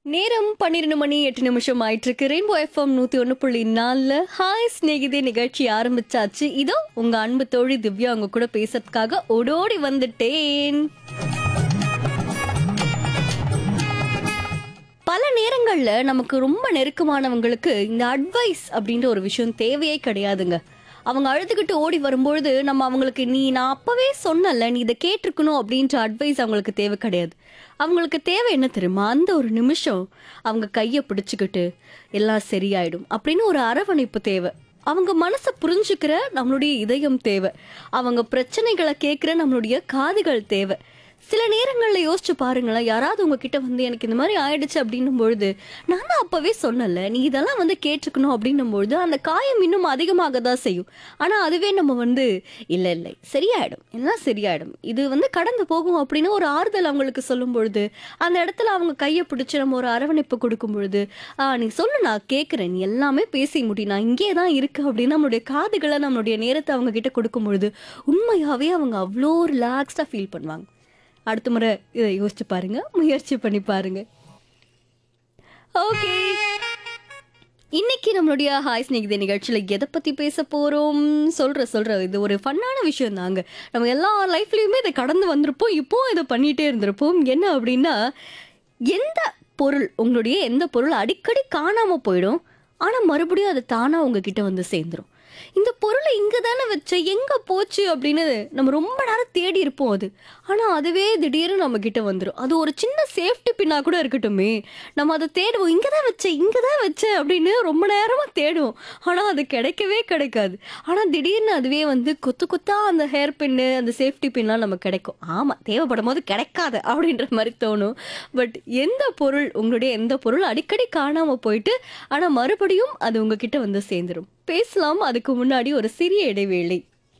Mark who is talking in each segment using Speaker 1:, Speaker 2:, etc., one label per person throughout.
Speaker 1: நேரம் பன்னிரெண்டு மணி எட்டு நிமிஷம் ஆயிட்டு இருக்கு ரெயின்போ எஃப்எம் நூத்தி ஒண்ணு புள்ளி நாலுல ஹாய் ஸ்நேகிதே நிகழ்ச்சி ஆரம்பிச்சாச்சு இதோ உங்க அன்பு தோழி திவ்யா உங்க கூட பேசுறதுக்காக ஓடோடி வந்துட்டேன் பல நேரங்கள்ல நமக்கு ரொம்ப நெருக்கமானவங்களுக்கு இந்த அட்வைஸ் அப்படின்ற ஒரு விஷயம் தேவையே கிடையாதுங்க அவங்க அழுதுகிட்டு ஓடி வரும்பொழுது நம்ம அவங்களுக்கு நீ நான் அப்பவே சொன்னல நீ இதை கேட்டிருக்கணும் அப்படின்ற அட்வைஸ் அவங்களுக்கு தேவை கிடையாது அவங்களுக்கு தேவை என்ன தெரியுமா அந்த ஒரு நிமிஷம் அவங்க கையை பிடிச்சுக்கிட்டு எல்லாம் சரியாயிடும் அப்படின்னு ஒரு அரவணைப்பு தேவை அவங்க மனசை புரிஞ்சுக்கிற நம்மளுடைய இதயம் தேவை அவங்க பிரச்சனைகளை கேட்குற நம்மளுடைய காதுகள் தேவை சில நேரங்களில் யோசிச்சு பாருங்களேன் யாராவது உங்ககிட்ட வந்து எனக்கு இந்த மாதிரி ஆயிடுச்சு அப்படின்னும் பொழுது நான் தான் அப்பவே சொன்னல நீ இதெல்லாம் வந்து கேட்டுக்கணும் அப்படின்னும் பொழுது அந்த காயம் இன்னும் அதிகமாக தான் செய்யும் ஆனால் அதுவே நம்ம வந்து இல்லை இல்லை சரியாயிடும் எல்லாம் சரியாயிடும் இது வந்து கடந்து போகும் அப்படின்னு ஒரு ஆறுதல் அவங்களுக்கு சொல்லும் பொழுது அந்த இடத்துல அவங்க கையை பிடிச்சி நம்ம ஒரு அரவணைப்பு கொடுக்கும் பொழுது "ஆ, நீ சொல்லு நான் கேட்குறேன் நீ எல்லாமே பேசி முடி நான் இங்கே தான் இருக்கு அப்படின்னு நம்மளுடைய காதுகளை நம்மளுடைய நேரத்தை அவங்க கிட்ட கொடுக்கும் பொழுது உண்மையாவே அவங்க அவ்வளோ ரிலாக்ஸ்டாக ஃபீல் பண்ணுவாங்க அடுத்த முறை இதை யோசிச்சு பாருங்க முயற்சி பண்ணி பாருங்க ஓகே இன்னைக்கு நம்மளுடைய ஹாய் ஸ்நேகித நிகழ்ச்சியில் எதை பற்றி பேச போகிறோம் சொல்கிற சொல்கிற இது ஒரு ஃபன்னான விஷயம் தாங்க நம்ம எல்லா லைஃப்லேயுமே இதை கடந்து வந்திருப்போம் இப்போ இதை பண்ணிகிட்டே இருந்திருப்போம் என்ன அப்படின்னா எந்த பொருள் உங்களுடைய எந்த பொருள் அடிக்கடி காணாமல் போயிடும் ஆனால் மறுபடியும் அது தானாக உங்ககிட்ட வந்து சேர்ந்துரும் இந்த பொருளை இங்கே தானே வச்ச எங்கே போச்சு அப்படின்னு நம்ம ரொம்ப நேரம் தேடி இருப்போம் அது ஆனால் அதுவே திடீர்னு நம்ம கிட்ட வந்துடும் அது ஒரு சின்ன சேஃப்டி பின்னா கூட இருக்கட்டுமே நம்ம அதை தேடுவோம் இங்கே தான் வச்சேன் இங்கே தான் வச்சேன் அப்படின்னு ரொம்ப நேரமாக தேடுவோம் ஆனால் அது கிடைக்கவே கிடைக்காது ஆனால் திடீர்னு அதுவே வந்து கொத்து கொத்தா அந்த ஹேர் பின்னு அந்த சேஃப்டி பின்லாம் நமக்கு கிடைக்கும் ஆமாம் தேவைப்படும் போது கிடைக்காது அப்படின்ற மாதிரி தோணும் பட் எந்த பொருள் உங்களுடைய எந்த பொருள் அடிக்கடி காணாமல் போயிட்டு ஆனால் மறுபடியும் அது உங்ககிட்ட வந்து சேர்ந்துடும் பேசலாம் அதுக்கு முன்னாடி ஒரு சிறிய இடைவேளை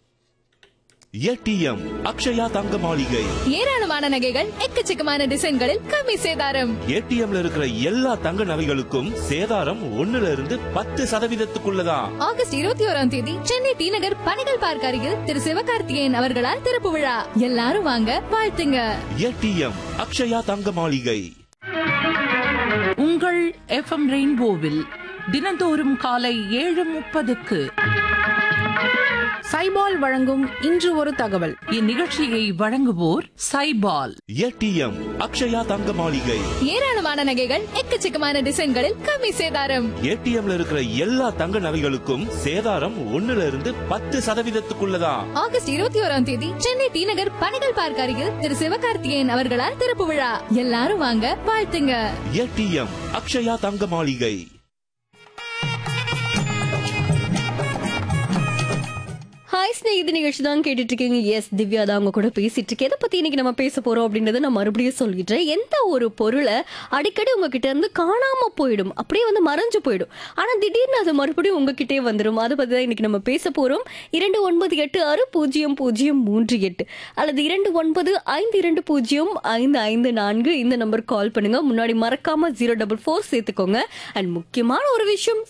Speaker 2: ஏடிஎம் அக்ஷயா தங்க மாளிகை
Speaker 3: ஏராளமான நகைகள் எக்கச்சக்கமான டிசைன்களில் கம்மி சேதாரம்
Speaker 2: ஏடிஎம்ல இருக்கிற எல்லா தங்க நகைகளுக்கும் சேதாரம் ஒண்ணுல இருந்து பத்து சதவீதத்துக்குள்ளதான்
Speaker 3: ஆகஸ்ட் இருபத்தி ஓராம் தேதி சென்னை டி நகர் பணிகள் பார்க் அருகில் திரு சிவகார்த்திகேயன் அவர்களால் திறப்பு விழா எல்லாரும் வாங்க வாழ்த்துங்க
Speaker 2: ஏடிஎம் அக்ஷயா தங்க மாளிகை
Speaker 4: உங்கள் எஃப்எம் ரெயின்போவில் தினந்தோறும் காலை ஏழு முப்பதுக்கு
Speaker 5: சைபால் வழங்கும் இன்று ஒரு தகவல்
Speaker 4: இந்நிகழ்ச்சியை வழங்குவோர் சைபால்
Speaker 2: ஏடிஎம் அக்ஷயா தங்க மாளிகை
Speaker 3: ஏராளமான நகைகள் எக்கச்சக்கமான டிசைன்களில் கம்மி சேதாரம்
Speaker 2: ஏடிஎம்ல இருக்கிற எல்லா தங்க நகைகளுக்கும் சேதாரம் ஒண்ணுல இருந்து பத்து சதவீதத்துக்குள்ளதான்
Speaker 3: ஆகஸ்ட் இருபத்தி ஓராம் தேதி சென்னை டி நகர் பணிகள் பார்க் அருகில் திரு சிவகார்த்திகேயன் அவர்களால் திறப்பு விழா எல்லாரும் வாங்க வாழ்த்துங்க
Speaker 2: ஏடிஎம் அக்ஷயா தங்க மாளிகை
Speaker 1: ஹாய் ஸ்நேகிதி நிகழ்ச்சி தான் கேட்டுட்டு இருக்கீங்க எஸ் திவ்யா தான் அவங்க கூட பேசிட்டு இருக்கு எதை பத்தி இன்னைக்கு நம்ம பேச போறோம் அப்படின்றத நான் மறுபடியும் சொல்லிடுறேன் எந்த ஒரு பொருளை அடிக்கடி உங்ககிட்ட இருந்து காணாம போயிடும் அப்படியே வந்து மறைஞ்சு போயிடும் ஆனா திடீர்னு அது மறுபடியும் உங்ககிட்டே வந்துடும் அதை பத்தி தான் இன்னைக்கு நம்ம பேச போறோம் இரண்டு ஒன்பது எட்டு ஆறு பூஜ்ஜியம் பூஜ்ஜியம் மூன்று எட்டு அல்லது இரண்டு ஒன்பது ஐந்து இரண்டு பூஜ்ஜியம் ஐந்து ஐந்து நான்கு இந்த நம்பர் கால் பண்ணுங்க முன்னாடி மறக்காம ஜீரோ டபுள் ஃபோர் சேர்த்துக்கோங்க அண்ட் முக்கியமான ஒரு விஷயம்